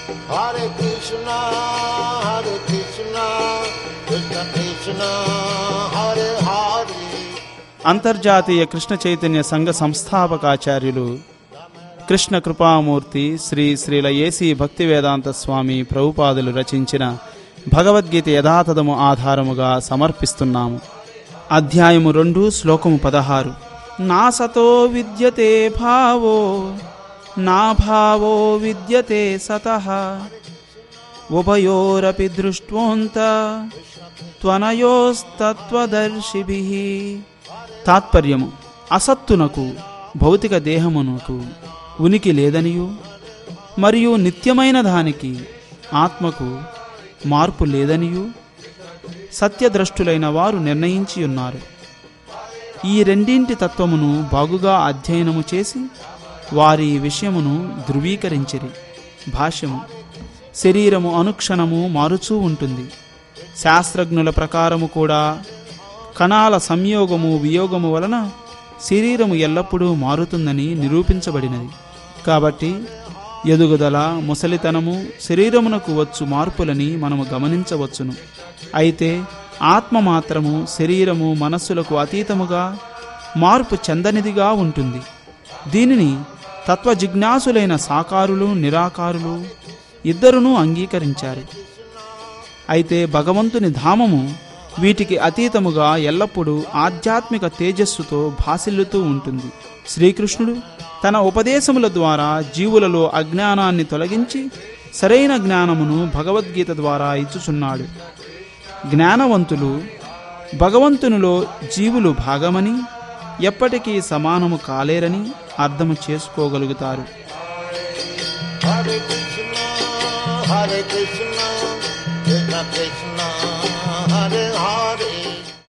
Hare Krishna, Hare Krishna, Krishna Krishna, Hare Hare. అంతర్జాతీయ కృష్ణ చైతన్య సంఘ సంస్థాపకాచార్యులు కృష్ణ కృపామూర్తి శ్రీ శ్రీల ఏసీ భక్తి వేదాంత స్వామి ప్రభుపాదులు రచించిన భగవద్గీత యథాతథము ఆధారముగా సమర్పిస్తున్నాము అధ్యాయము రెండు శ్లోకము పదహారు నా సతో విద్యతే భావో నా భావో విద్యతే సతః ఉభయోరపి దృష్ట్వోంత త్వనయోస్తత్వదర్శిభి తాత్పర్యము అసత్తునకు భౌతిక దేహమునకు ఉనికి లేదనియు మరియు నిత్యమైన దానికి ఆత్మకు మార్పు లేదనియు సత్యద్రష్టులైన వారు నిర్ణయించి ఉన్నారు ఈ రెండింటి తత్వమును బాగుగా అధ్యయనము చేసి వారి విషయమును ధృవీకరించిరి భాష్యము శరీరము అనుక్షణము మారుచూ ఉంటుంది శాస్త్రజ్ఞుల ప్రకారము కూడా కణాల సంయోగము వియోగము వలన శరీరము ఎల్లప్పుడూ మారుతుందని నిరూపించబడినది కాబట్టి ఎదుగుదల ముసలితనము శరీరమునకు వచ్చు మార్పులని మనము గమనించవచ్చును అయితే ఆత్మ మాత్రము శరీరము మనస్సులకు అతీతముగా మార్పు చెందనిదిగా ఉంటుంది దీనిని తత్వజిజ్ఞాసులైన సాకారులు నిరాకారులు ఇద్దరునూ అంగీకరించారు అయితే భగవంతుని ధామము వీటికి అతీతముగా ఎల్లప్పుడూ ఆధ్యాత్మిక తేజస్సుతో భాసిల్లుతూ ఉంటుంది శ్రీకృష్ణుడు తన ఉపదేశముల ద్వారా జీవులలో అజ్ఞానాన్ని తొలగించి సరైన జ్ఞానమును భగవద్గీత ద్వారా ఇచ్చుచున్నాడు జ్ఞానవంతులు భగవంతునిలో జీవులు భాగమని ఎప్పటికీ సమానము కాలేరని అర్థము చేసుకోగలుగుతారు Hare Krishna, Hare Krishna, Krishna Krishna,